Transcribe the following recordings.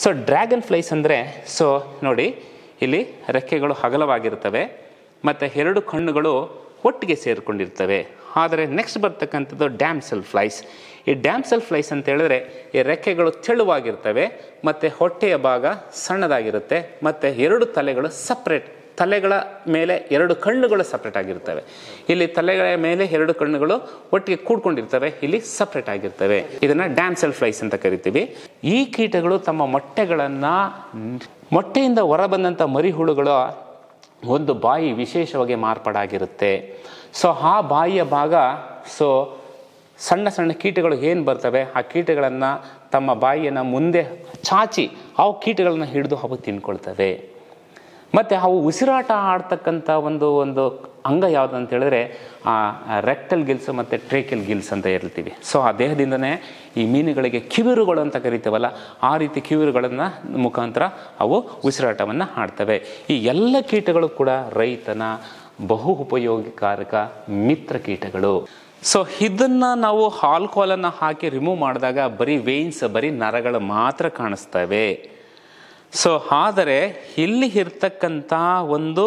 so dragon flies ಅಂದರೆ so ನೋಡಿ ಇಲ್ಲಿ ರೆಕ್ಕೆಗಳು ಹಗಲವಾಗಿರ್ತವೆ ಮತ್ತು ಎರಡು ಕಣ್ಣುಗಳು ಒಟ್ಟಿಗೆ ಸೇರಿಕೊಂಡಿರ್ತವೆ ಆದರೆ ನೆಕ್ಸ್ಟ್ ಬರ್ತಕ್ಕಂಥದ್ದು ಡ್ಯಾಮ್ಸೆಲ್ ಫ್ಲೈಸ್ ಈ ಡ್ಯಾಮ್ಸೆಲ್ ಫ್ಲೈಸ್ ಅಂತ ಹೇಳಿದ್ರೆ ಈ ರೆಕ್ಕೆಗಳು ತೆಳುವಾಗಿರ್ತವೆ ಮತ್ತು ಹೊಟ್ಟೆಯ ಭಾಗ ಸಣ್ಣದಾಗಿರುತ್ತೆ ಮತ್ತು ಎರಡು ತಲೆಗಳು ಸಪ್ರೇಟ್ ತಲೆಗಳ ಮೇಲೆ ಎರಡು ಕಣ್ಣುಗಳು ಸಪ್ರೇಟ್ ಆಗಿರ್ತವೆ ಇಲ್ಲಿ ತಲೆಗಳ ಮೇಲೆ ಎರಡು ಕಣ್ಣುಗಳು ಒಟ್ಟಿಗೆ ಕೂಡ್ಕೊಂಡಿರ್ತವೆ ಇಲ್ಲಿ ಸಪ್ರೇಟ್ ಆಗಿರ್ತವೆ ಇದನ್ನ ಡ್ಯಾಮ್ಸೆಲ್ ಫ್ಲೈಸ್ ಅಂತ ಕರಿತೀವಿ ಈ ಕೀಟಗಳು ತಮ್ಮ ಮೊಟ್ಟೆಗಳನ್ನ ಮೊಟ್ಟೆಯಿಂದ ಹೊರಬಂದಂಥ ಮರಿಹುಳುಗಳು ಒಂದು ಬಾಯಿ ವಿಶೇಷವಾಗಿ ಮಾರ್ಪಾಡಾಗಿರುತ್ತೆ ಸೊ ಆ ಬಾಯಿಯ ಭಾಗ ಸೊ ಸಣ್ಣ ಸಣ್ಣ ಕೀಟಗಳು ಏನು ಬರ್ತವೆ ಆ ಕೀಟಗಳನ್ನು ತಮ್ಮ ಬಾಯಿಯನ್ನು ಮುಂದೆ ಚಾಚಿ ಅವು ಕೀಟಗಳನ್ನು ಹಿಡಿದು ಅವು ತಿನ್ಕೊಳ್ತವೆ ಮತ್ತು ಅವು ಉಸಿರಾಟ ಆಡ್ತಕ್ಕಂಥ ಒಂದು ಒಂದು ಅಂಗ ಯಾವುದು ಅಂತ ಹೇಳಿದ್ರೆ ಆ ರೆಕ್ಟಲ್ ಗಿಲ್ಸ್ ಮತ್ತು ಟ್ರೇಕಲ್ ಗಿಲ್ಸ್ ಅಂತ ಹೇಳ್ತೀವಿ ಸೊ ಆ ದೇಹದಿಂದನೇ ಈ ಮೀನುಗಳಿಗೆ ಕಿವಿರುಗಳು ಅಂತ ಕರಿತೇವಲ್ಲ ಆ ರೀತಿ ಕಿವಿರುಗಳನ್ನು ಮುಖಾಂತರ ಅವು ಉಸಿರಾಟವನ್ನು ಆಡ್ತವೆ ಈ ಎಲ್ಲ ಕೀಟಗಳು ಕೂಡ ರೈತನ ಬಹು ಉಪಯೋಗಕಾರಕ ಮಿತ್ರ ಕೀಟಗಳು ಸೊ ಇದನ್ನ ನಾವು ಆಲ್ಕೋಹಾಲನ್ನು ಹಾಕಿ ರಿಮೂವ್ ಮಾಡಿದಾಗ ಬರೀ ವೇನ್ಸ್ ಬರೀ ನರಗಳು ಮಾತ್ರ ಕಾಣಿಸ್ತವೆ ಸೊ ಆದರೆ ಇಲ್ಲಿ ಇರ್ತಕ್ಕಂಥ ಒಂದು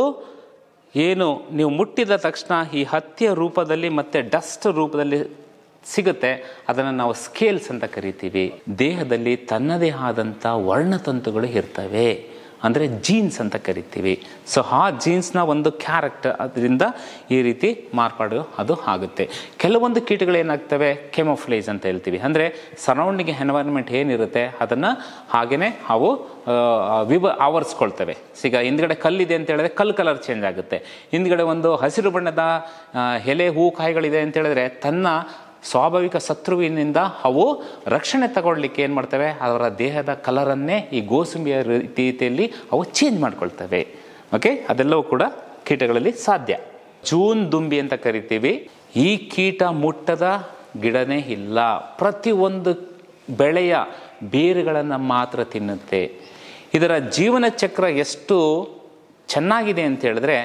ಏನು ನೀವು ಮುಟ್ಟಿದ ತಕ್ಷಣ ಈ ಹತ್ತಿಯ ರೂಪದಲ್ಲಿ ಮತ್ತೆ ಡಸ್ಟ್ ರೂಪದಲ್ಲಿ ಸಿಗುತ್ತೆ ಅದನ್ನು ನಾವು ಸ್ಕೇಲ್ಸ್ ಅಂತ ಕರಿತೀವಿ ದೇಹದಲ್ಲಿ ತನ್ನದೇ ಆದಂಥ ವರ್ಣತಂತುಗಳು ಇರ್ತವೆ ಅಂದರೆ ಜೀನ್ಸ್ ಅಂತ ಕರಿತೀವಿ ಸೊ ಆ ಜೀನ್ಸ್ನ ಒಂದು ಕ್ಯಾರೆಕ್ಟರ್ ಅದರಿಂದ ಈ ರೀತಿ ಮಾರ್ಪಾಡು ಅದು ಆಗುತ್ತೆ ಕೆಲವೊಂದು ಕೀಟಗಳು ಏನಾಗ್ತವೆ ಕೆಮೋಫ್ಲೇಜ್ ಅಂತ ಹೇಳ್ತೀವಿ ಅಂದರೆ ಸರೌಂಡಿಂಗ್ ಎನ್ವೈರ್ಮೆಂಟ್ ಏನಿರುತ್ತೆ ಅದನ್ನು ಹಾಗೆಯೇ ಅವು ಆ, ವಿವ ಆವರಿಸ್ಕೊಳ್ತವೆ ಈಗ ಹಿಂದ್ಗಡೆ ಕಲ್ಲಿದೆ ಅಂತ ಹೇಳಿದ್ರೆ ಕಲ್ಲು ಕಲರ್ ಚೇಂಜ್ ಆಗುತ್ತೆ ಹಿಂದ್ಗಡೆ ಒಂದು ಹಸಿರು ಬಣ್ಣದ ಆ, ಎಲೆ ಹೂ ಕಾಯಿಗಳಿದೆ ಅಂತ ಹೇಳಿದ್ರೆ ತನ್ನ ಸ್ವಾಭಾವಿಕ ಶತ್ರುವಿನಿಂದ ಅವು ರಕ್ಷಣೆ ತಗೊಳ್ಲಿಕ್ಕೆ ಏನು ಮಾಡ್ತವೆ ಅವರ ದೇಹದ ಕಲರನ್ನೇ ಈ ಗೋಸುಂಬಿಯ ರೀತಿಯಲ್ಲಿ ಅವು ಚೇಂಜ್ ಮಾಡ್ಕೊಳ್ತವೆ ಓಕೆ ಅದೆಲ್ಲವೂ ಕೂಡ ಕೀಟಗಳಲ್ಲಿ ಸಾಧ್ಯ ಜೂನ್ ದುಂಬಿ ಅಂತ ಕರಿತೀವಿ ಈ ಕೀಟ ಮುಟ್ಟದ ಗಿಡನೇ ಇಲ್ಲ ಪ್ರತಿಯೊಂದು ಬೆಳೆಯ ಬೇರುಗಳನ್ನು ಮಾತ್ರ ತಿನ್ನುತ್ತೆ ಇದರ ಜೀವನ ಚಕ್ರ ಎಷ್ಟು ಚೆನ್ನಾಗಿದೆ ಅಂತ ಹೇಳಿದ್ರೆ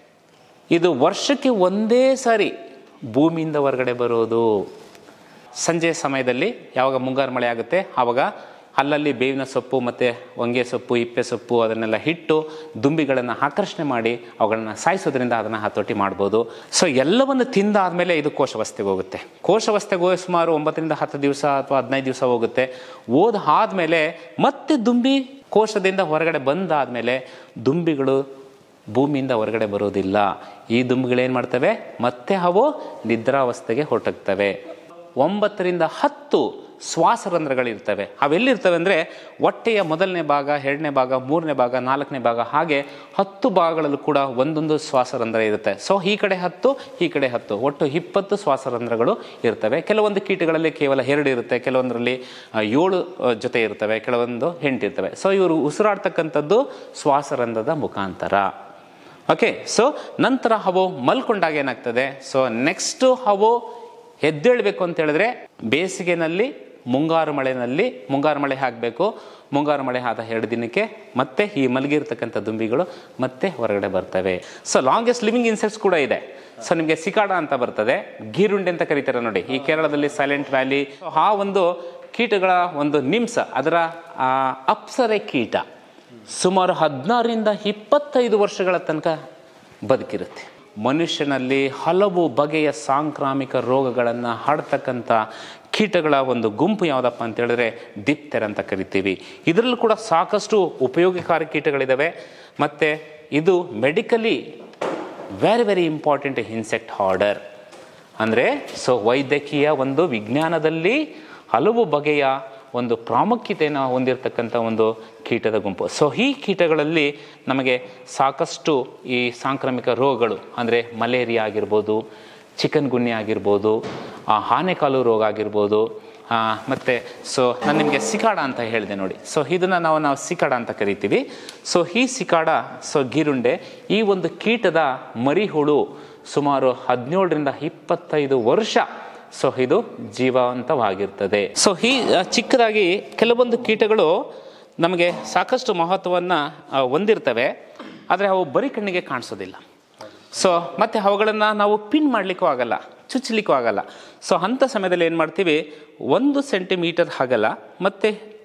ಇದು ವರ್ಷಕ್ಕೆ ಒಂದೇ ಸಾರಿ ಭೂಮಿಯಿಂದ ಹೊರಗಡೆ ಬರೋದು ಸಂಜೆ ಸಮಯದಲ್ಲಿ ಯಾವಾಗ ಮುಂಗಾರು ಮಳೆ ಆಗುತ್ತೆ ಆವಾಗ ಅಲ್ಲಲ್ಲಿ ಬೇವಿನ ಸೊಪ್ಪು ಮತ್ತು ಹೊಂಗೆ ಸೊಪ್ಪು ಇಪ್ಪೆ ಸೊಪ್ಪು ಅದನ್ನೆಲ್ಲ ಇಟ್ಟು ದುಂಬಿಗಳನ್ನು ಆಕರ್ಷಣೆ ಮಾಡಿ ಅವುಗಳನ್ನು ಸಾಯಿಸೋದ್ರಿಂದ ಅದನ್ನು ಹತೋಟಿ ಮಾಡ್ಬೋದು ಸೊ ಎಲ್ಲವನ್ನು ತಿಂದಾದ್ಮೇಲೆ ಇದು ಕೋಶವಸ್ಥೆಗೆ ಹೋಗುತ್ತೆ ಕೋಶವಸ್ಥೆಗೆ ಹೋಗಿ ಸುಮಾರು ಒಂಬತ್ತರಿಂದ ಹತ್ತು ದಿವಸ ಅಥವಾ ಹದಿನೈದು ದಿವಸ ಹೋಗುತ್ತೆ ಓದ್ ಆದ್ಮೇಲೆ ಮತ್ತೆ ದುಂಬಿ ಕೋಶದಿಂದ ಹೊರಗಡೆ ಬಂದಾದ್ಮೇಲೆ ದುಂಬಿಗಳು ಭೂಮಿಯಿಂದ ಹೊರಗಡೆ ಬರೋದಿಲ್ಲ ಈ ದುಂಬಿಗಳೇನು ಮಾಡ್ತವೆ ಮತ್ತೆ ಅವು ನಿದ್ರಾವಸ್ಥೆಗೆ ಹೊರಟೋಗ್ತವೆ ಒಂಬತ್ತರಿಂದ ಹತ್ತು ಶ್ವಾಸರಂಧ್ರಗಳಿರ್ತವೆ ಅವೆಲ್ಲಿರ್ತವೆ ಅಂದರೆ ಹೊಟ್ಟೆಯ ಮೊದಲನೇ ಭಾಗ ಎರಡನೇ ಭಾಗ ಮೂರನೇ ಭಾಗ ನಾಲ್ಕನೇ ಭಾಗ ಹಾಗೆ ಹತ್ತು ಭಾಗಗಳಲ್ಲೂ ಕೂಡ ಒಂದೊಂದು ಶ್ವಾಸರಂಧ್ರ ಇರುತ್ತೆ ಸೊ ಈ ಕಡೆ ಹತ್ತು ಈ ಕಡೆ ಹತ್ತು ಒಟ್ಟು ಇಪ್ಪತ್ತು ಶ್ವಾಸರಂಧ್ರಗಳು ಇರ್ತವೆ ಕೆಲವೊಂದು ಕೀಟಗಳಲ್ಲಿ ಕೇವಲ ಎರಡು ಇರುತ್ತೆ ಕೆಲವೊಂದರಲ್ಲಿ ಆ, ಏಳು ಆ, ಜೊತೆ ಇರ್ತವೆ ಕೆಲವೊಂದು ಎಂಟಿರ್ತವೆ ಸೊ ಇವರು ಉಸಿರಾಡ್ತಕ್ಕಂಥದ್ದು ಶ್ವಾಸರಂಧ್ರದ ಮುಖಾಂತರ ಓಕೆ ಸೊ ನಂತರ ಅವು ಮಲ್ಕೊಂಡಾಗ ಏನಾಗ್ತದೆ ಸೊ ನೆಕ್ಸ್ಟ್ ಅವು ಎದ್ದೇಳಬೇಕು ಅಂತ ಹೇಳಿದ್ರೆ ಬೇಸಿಗೆನಲ್ಲಿ ಮುಂಗಾರು ಮಳೆನಲ್ಲಿ ಮುಂಗಾರು ಮಳೆ ಹಾಕಬೇಕು ಮುಂಗಾರು ಮಳೆ ಆದ ಎರಡು ದಿನಕ್ಕೆ ಮತ್ತೆ ಈ ಮಲಗಿರ್ತಕ್ಕಂಥ ದುಂಬಿಗಳು ಮತ್ತೆ ಹೊರಗಡೆ ಬರ್ತವೆ ಸೊ ಲಾಂಗೆಸ್ಟ್ ಲಿವಿಂಗ್ ಇನ್ಸೆಕ್ಟ್ಸ್ ಕೂಡ ಇದೆ ಸೊ ನಿಮಗೆ ಸಿಕಾಡ ಅಂತ ಬರ್ತದೆ ಗೀರುಂಡೆ ಅಂತ ಕರೀತಾರೆ ನೋಡಿ ಈ ಕೇರಳದಲ್ಲಿ ಸೈಲೆಂಟ್ ವ್ಯಾಲಿ ಆ ಒಂದು ಕೀಟಗಳ ಒಂದು ನಿಮ್ಸ ಅದರ ಆ, ಅಪ್ಸರೆ ಕೀಟ ಸುಮಾರು ಹದಿನಾರರಿಂದ ಇಪ್ಪತ್ತೈದು ವರ್ಷಗಳ ತನಕ ಬದುಕಿರುತ್ತೆ ಮನುಷ್ಯನಲ್ಲಿ ಹಲವು ಬಗೆಯ ಸಾಂಕ್ರಾಮಿಕ ರೋಗಗಳನ್ನು ಹರಡ್ತಕ್ಕಂಥ ಕೀಟಗಳ ಒಂದು ಗುಂಪು ಯಾವುದಪ್ಪ ಅಂತ ಹೇಳಿದ್ರೆ ದಿಪ್ತೆರ್ ಅಂತ ಕರಿತೀವಿ ಇದರಲ್ಲೂ ಕೂಡ ಸಾಕಷ್ಟು ಉಪಯೋಗಕಾರಿ ಕೀಟಗಳಿದ್ದಾವೆ ಮತ್ತು ಇದು medically very very important insect order ಅಂದರೆ ಸೊ ವೈದ್ಯಕೀಯ ಒಂದು ವಿಜ್ಞಾನದಲ್ಲಿ ಹಲವು ಬಗೆಯ ಒಂದು ಪ್ರಾಮುಖ್ಯತೆಯನ್ನು ಹೊಂದಿರತಕ್ಕಂಥ ಒಂದು ಕೀಟದ ಗುಂಪು ಸೊ ಈ ಕೀಟಗಳಲ್ಲಿ ನಮಗೆ ಸಾಕಷ್ಟು ಈ ಸಾಂಕ್ರಾಮಿಕ ರೋಗಗಳು ಅಂದರೆ ಮಲೇರಿಯಾ ಆಗಿರ್ಬೋದು ಚಿಕನ್ ಗುನ್ಯ ಆಗಿರ್ಬೋದು ಆ, ಆನೆಕಾಲು ರೋಗ ಆಗಿರ್ಬೋದು ಆ, ಮತ್ತೆ ಸೊ ನಾನು ನಿಮಗೆ ಸಿಕಾಡ ಅಂತ ಹೇಳಿದೆ ನೋಡಿ ಸೊ ಇದನ್ನು ನಾವು ನಾವು ಸಿಕಾಡ ಅಂತ ಕರಿತೀವಿ ಸೊ ಈ ಸಿಕಾಡ ಸೊ ಗೀರುಂಡೆ ಈ ಒಂದು ಕೀಟದ ಮರಿಹುಳು ಸುಮಾರು ಹದಿನೇಳರಿಂದ ಇಪ್ಪತ್ತೈದು ವರ್ಷ ಸೊ ಇದು ಜೀವಂತವಾಗಿರ್ತದೆ ಸೊ ಈ ಆ, ಚಿಕ್ಕದಾಗಿ ಕೆಲವೊಂದು ಕೀಟಗಳು ನಮಗೆ ಸಾಕಷ್ಟು ಮಹತ್ವವನ್ನು ಹೊಂದಿರ್ತವೆ ಆದರೆ ಅವು ಬರೀ ಕಣ್ಣಿಗೆ ಕಾಣಿಸೋದಿಲ್ಲ ಸೊ ಮತ್ತೆ ಅವುಗಳನ್ನು ನಾವು ಪಿನ್ ಮಾಡಲಿಕ್ಕೂ ಆಗಲ್ಲ ಚುಚ್ಚಲಿಕ್ಕೂ ಆಗಲ್ಲ ಸೊ ಅಂಥ ಸಮಯದಲ್ಲಿ ಏನು ಮಾಡ್ತೀವಿ ಒಂದು ಸೆಂಟಿಮೀಟರ್ ಅಗಲ ಮತ್ತು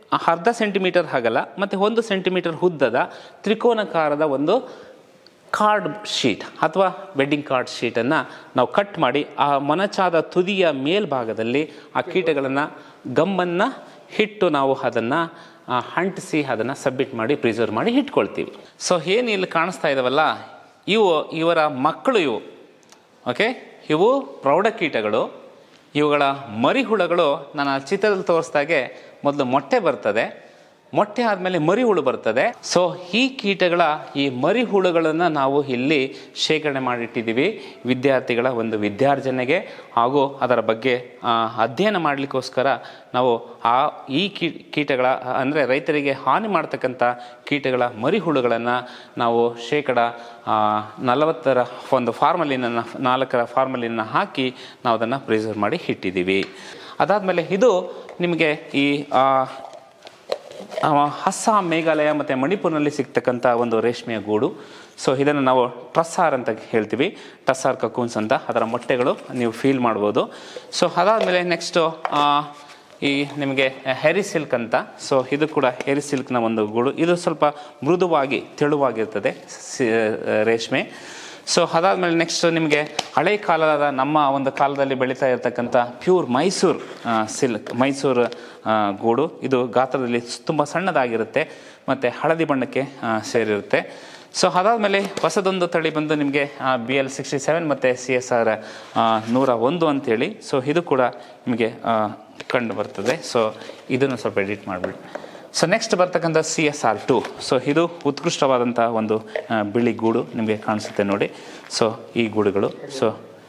ಅರ್ಧ ಸೆಂಟಿಮೀಟರ್ ಅಗಲ ಮತ್ತು ಒಂದು ಸೆಂಟಿಮೀಟರ್ ಉದ್ದದ ತ್ರಿಕೋನಕಾರದ ಒಂದು ಕಾರ್ಡ್ ಶೀಟ್ ಅಥವಾ ವೆಡ್ಡಿಂಗ್ ಕಾರ್ಡ್ ಶೀಟನ್ನು ನಾವು ಕಟ್ ಮಾಡಿ ಆ ಮೊನಚಾದ ತುದಿಯ ಮೇಲ್ಭಾಗದಲ್ಲಿ ಆ ಕೀಟಗಳನ್ನು ಗಮ್ಮನ್ನು ಇಟ್ಟು ನಾವು ಅದನ್ನು ಅಂಟಿಸಿ ಅದನ್ನು ಸಬ್ಮಿಟ್ ಮಾಡಿ ಪ್ರಿಸರ್ವ್ ಮಾಡಿ ಇಟ್ಕೊಳ್ತೀವಿ ಸೊ ಏನು ಇಲ್ಲಿ ಕಾಣಿಸ್ತಾ ಇದಾವಲ್ಲ ಇವು ಇವರ ಮಕ್ಕಳು ಇವು ಓಕೆ ಇವು ಪ್ರೌಢಕೀಟಗಳು ಇವುಗಳ ಮರಿಹುಳುಗಳು ನಾನು ಆ ಚಿತ್ರದಲ್ಲಿ ತೋರಿಸ್ದಾಗೆ ಮೊದಲು ಮೊಟ್ಟೆ ಬರ್ತದೆ ಮೊಟ್ಟೆ ಆದಮೇಲೆ ಮರಿಹುಳು ಬರ್ತದೆ ಸೊ ಈ ಕೀಟಗಳ ಈ ಮರಿಹುಳುಗಳನ್ನು ನಾವು ಇಲ್ಲಿ ಶೇಖರಣೆ ಮಾಡಿಟ್ಟಿದ್ದೀವಿ ವಿದ್ಯಾರ್ಥಿಗಳ ಒಂದು ವಿದ್ಯಾರ್ಜನೆಗೆ ಹಾಗೂ ಅದರ ಬಗ್ಗೆ ಆ, ಅಧ್ಯಯನ ಮಾಡಲಿಕ್ಕೋಸ್ಕರ ನಾವು ಆ ಈ ಕೀ ಕೀಟಗಳ ಅಂದರೆ ರೈತರಿಗೆ ಹಾನಿ ಮಾಡ್ತಕ್ಕಂಥ ಕೀಟಗಳ ಮರಿಹುಳುಗಳನ್ನು ನಾವು ಶೇಕಡ ಆ, ನಲವತ್ತರ ಒಂದು ಫಾರ್ಮಲಿನ ನಾಲ್ಕರ ಫಾರ್ಮಲಿನ ಹಾಕಿ ನಾವು ಅದನ್ನು ಪ್ರಿಸರ್ವ್ ಮಾಡಿ ಇಟ್ಟಿದ್ದೀವಿ ಅದಾದಮೇಲೆ ಇದು ನಿಮಗೆ ಈ ಆ, ಆ, ಅಸ್ಸಾಂ ಮೇಘಾಲಯ ಮತ್ತು ಮಣಿಪುರ್ನಲ್ಲಿ ಸಿಗ್ತಕ್ಕಂಥ ಒಂದು ರೇಷ್ಮೆಯ ಗೂಡು ಸೊ ಇದನ್ನು ನಾವು ಟ್ರಸ್ಸಾರ್ ಅಂತ ಹೇಳ್ತೀವಿ ಟಸ್ಸಾರ್ ಕಕೂನ್ಸ್ ಅಂತ ಅದರ ಮೊಟ್ಟೆಗಳು ನೀವು ಫೀಲ್ ಮಾಡ್ಬೋದು ಸೊ ಅದಾದಮೇಲೆ ನೆಕ್ಸ್ಟು ಈ ನಿಮಗೆ ಹೆರಿ ಸಿಲ್ಕ್ ಅಂತ ಸೊ ಇದು ಕೂಡ ಹೆರಿ ಸಿಲ್ಕ್ನ ಒಂದು ಗೂಡು ಇದು ಸ್ವಲ್ಪ ಮೃದುವಾಗಿ ತೆಳುವಾಗಿರ್ತದೆ ಸಿ- ರೇಷ್ಮೆ ಸೊ ಅದಾದಮೇಲೆ ನೆಕ್ಸ್ಟ್ ನಿಮಗೆ ಹಳೆ ಕಾಲದ ನಮ್ಮ ಒಂದು ಕಾಲದಲ್ಲಿ ಬೆಳೀತಾ ಇರತಕ್ಕಂಥ ಪ್ಯೂರ್ ಮೈಸೂರು ಸಿಲ್ಕ್ ಮೈಸೂರು ಆ, ಗೂಡು ಇದು ಗಾತ್ರದಲ್ಲಿ ತುಂಬ ಸಣ್ಣದಾಗಿರುತ್ತೆ ಮತ್ತು ಹಳದಿ ಬಣ್ಣಕ್ಕೆ ಆ, ಸೇರಿರುತ್ತೆ ಸೊ ಅದಾದಮೇಲೆ ಹೊಸದೊಂದು ತಳಿ ಬಂದು ನಿಮಗೆ ಬಿ ಎಲ್ ಸಿಕ್ಸ್ಟಿ ಸೆವೆನ್ ಮತ್ತು ಸಿ ಎಸ್ ಆರ್ ನೂರ ಒಂದು ಅಂತೇಳಿ ಸೊ ಇದು ಕೂಡ ನಿಮಗೆ ಆ, ಕಂಡು ಬರ್ತದೆ ಸೊ ಇದನ್ನು ಸ್ವಲ್ಪ ಎಡಿಟ್ ಮಾಡಿಬಿಡಿ ಸೊ ನೆಕ್ಸ್ಟ್ ಬರ್ತಕ್ಕಂಥ C S R two so ಇದು ಉತ್ಕೃಷ್ಟವಾದಂಥ ಒಂದು ಆ, ಬಿಳಿ ಗೂಡು ನಿಮಗೆ ಕಾಣಿಸುತ್ತೆ ನೋಡಿ ಸೊ ಈ ಗೂಡುಗಳು ಸೊ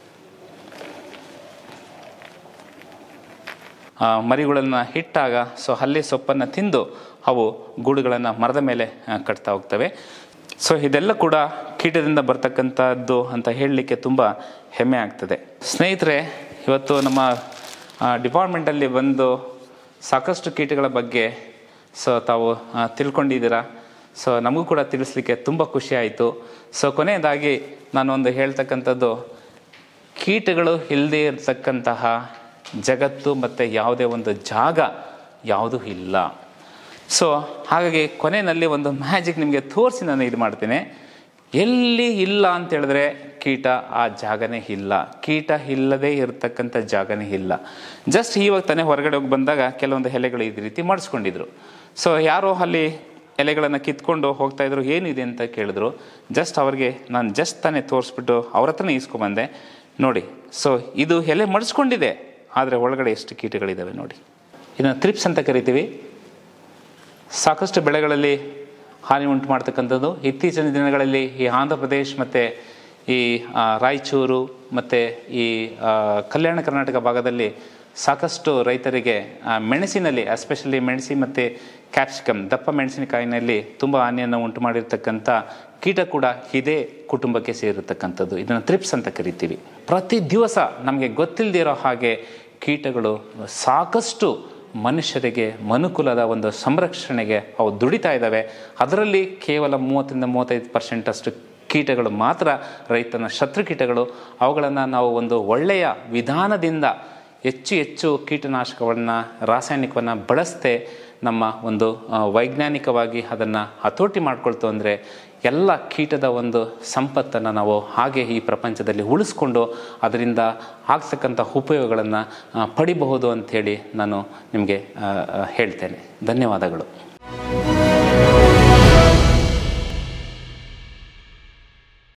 ಆ, ಮರಿಗಳನ್ನು ಇಟ್ಟಾಗ ಸೊ ಹಲ್ಲಿ ಸೊಪ್ಪನ್ನು ತಿಂದು ಅವು ಗೂಡುಗಳನ್ನು ಮರದ ಮೇಲೆ ಆ, ಕಟ್ತಾ ಹೋಗ್ತವೆ ಸೊ ಇದೆಲ್ಲ ಕೂಡ ಕೀಟದಿಂದ ಬರ್ತಕ್ಕಂಥದ್ದು ಅಂತ ಹೇಳಲಿಕ್ಕೆ ತುಂಬ ಹೆಮ್ಮೆ ಆಗ್ತದೆ ಸ್ನೇಹಿತರೆ ಇವತ್ತು ನಮ್ಮ ಡಿಪಾರ್ಟ್ಮೆಂಟಲ್ಲಿ ಬಂದು ಸಾಕಷ್ಟು ಕೀಟಗಳ ಬಗ್ಗೆ ಸೊ ತಾವು ಆ, ತಿಳ್ಕೊಂಡಿದ್ದೀರಾ ಸೊ ನಮಗೂ ಕೂಡ ತಿಳಿಸ್ಲಿಕ್ಕೆ ತುಂಬ ಖುಷಿ ಆಯಿತು ಸೊ ಕೊನೆಯದಾಗಿ ನಾನೊಂದು ಹೇಳ್ತಕ್ಕಂಥದ್ದು ಕೀಟಗಳು ಇಲ್ಲದೆ ಇರತಕ್ಕಂತಹ ಜಗತ್ತು ಮತ್ತು ಯಾವುದೇ ಒಂದು ಜಾಗ ಯಾವುದೂ ಇಲ್ಲ ಸೊ ಹಾಗಾಗಿ ಕೊನೆಯಲ್ಲಿ ಒಂದು ಮ್ಯಾಜಿಕ್ ನಿಮಗೆ ತೋರಿಸಿ ನಾನು ಇದು ಮಾಡ್ತೀನಿ ಎಲ್ಲಿ ಇಲ್ಲ ಅಂತ ಹೇಳಿದ್ರೆ ಕೀಟ ಆ ಜಾಗನೇ ಇಲ್ಲ ಕೀಟ ಇಲ್ಲದೆ ಇರತಕ್ಕಂಥ ಜಾಗನೇ ಇಲ್ಲ ಜಸ್ಟ್ ಇವಾಗ ತಾನೇ ಹೊರಗಡೆ ಹೋಗಿ ಬಂದಾಗ ಕೆಲವೊಂದು ಎಲೆಗಳು ಈ ರೀತಿ ಮಾಡಿಸ್ಕೊಂಡಿದ್ರು ಸೊ ಯಾರೋ ಅಲ್ಲಿ ಎಲೆಗಳನ್ನು ಕಿತ್ಕೊಂಡು ಹೋಗ್ತಾ ಇದ್ರು ಏನಿದೆ ಅಂತ ಕೇಳಿದ್ರು ಜಸ್ಟ್ ಅವ್ರಿಗೆ ನಾನು ಜಸ್ಟ್ ತಾನೇ ತೋರಿಸ್ಬಿಟ್ಟು ಅವ್ರ ಹತ್ರನೇ ಈಸ್ಕೊಂಬಂದೆ ನೋಡಿ ಸೊ ಇದು ಎಲೆ ಮಡಿಸ್ಕೊಂಡಿದೆ ಆದರೆ ಒಳಗಡೆ ಎಷ್ಟು ಕೀಟಗಳಿದ್ದಾವೆ ನೋಡಿ ಇದನ್ನು ತ್ರಿಪ್ಸ್ ಅಂತ ಕರಿತೀವಿ ಸಾಕಷ್ಟು ಬೆಳೆಗಳಲ್ಲಿ ಹಾನಿ ಉಂಟು ಮಾಡ್ತಕ್ಕಂಥದ್ದು ಇತ್ತೀಚಿನ ದಿನಗಳಲ್ಲಿ ಈ ಆಂಧ್ರ ಪ್ರದೇಶ್ ಮತ್ತು ಈ ಆ, ರಾಯಚೂರು ಮತ್ತು ಈ ಆ, ಕಲ್ಯಾಣ ಕರ್ನಾಟಕ ಭಾಗದಲ್ಲಿ ಸಾಕಷ್ಟು ರೈತರಿಗೆ ಆ, ಮೆಣಸಿನಲ್ಲಿ ಎಸ್ಪೆಷಲಿ ಮೆಣಸಿ ಮತ್ತು ಕ್ಯಾಪ್ಸಿಕಮ್ ದಪ್ಪ ಮೆಣಸಿನಕಾಯಿನಲ್ಲಿ ತುಂಬ ಹಾನಿಯನ್ನು ಉಂಟು ಮಾಡಿರ್ತಕ್ಕಂಥ ಕೀಟ ಕೂಡ ಇದೇ ಕುಟುಂಬಕ್ಕೆ ಸೇರಿರ್ತಕ್ಕಂಥದ್ದು ಇದನ್ನು ತ್ರಿಪ್ಸ್ ಅಂತ ಕರಿತೀವಿ ಪ್ರತಿ ದಿವಸ ನಮಗೆ ಗೊತ್ತಿಲ್ಲದೆ ಇರೋ ಹಾಗೆ ಕೀಟಗಳು ಸಾಕಷ್ಟು ಮನುಷ್ಯರಿಗೆ ಮನುಕುಲದ ಒಂದು ಸಂರಕ್ಷಣೆಗೆ ಅವು ದುಡಿತಾ ಇದ್ದಾವೆ ಅದರಲ್ಲಿ ಕೇವಲ ಮೂವತ್ತರಿಂದ ಮೂವತ್ತೈದು ಪರ್ಸೆಂಟ್ ಅಷ್ಟು ಕೀಟಗಳು ಮಾತ್ರ ರೈತನ ಶತ್ರು ಕೀಟಗಳು ಅವುಗಳನ್ನು ನಾವು ಒಂದು ಒಳ್ಳೆಯ ವಿಧಾನದಿಂದ ಹೆಚ್ಚು ಹೆಚ್ಚು ಕೀಟನಾಶಕವನ್ನು ರಾಸಾಯನಿಕವನ್ನು ಬಳಸದೆ ನಮ್ಮ ಒಂದು ಆ, ವೈಜ್ಞಾನಿಕವಾಗಿ ಅದನ್ನು ಹತೋಟಿ ಮಾಡ್ಕೊಳ್ತು ಅಂದರೆ ಎಲ್ಲ ಕೀಟದ ಒಂದು ಸಂಪತ್ತನ್ನು ನಾವು ಹಾಗೆ ಈ ಪ್ರಪಂಚದಲ್ಲಿ ಉಳಿಸ್ಕೊಂಡು ಅದರಿಂದ ಆಗ್ತಕ್ಕಂಥ ಉಪಯೋಗಗಳನ್ನು ಪಡಿಬಹುದು ಅಂಥೇಳಿ ನಾನು ನಿಮಗೆ ಆ, ಆ, ಹೇಳ್ತೇನೆ ಧನ್ಯವಾದಗಳು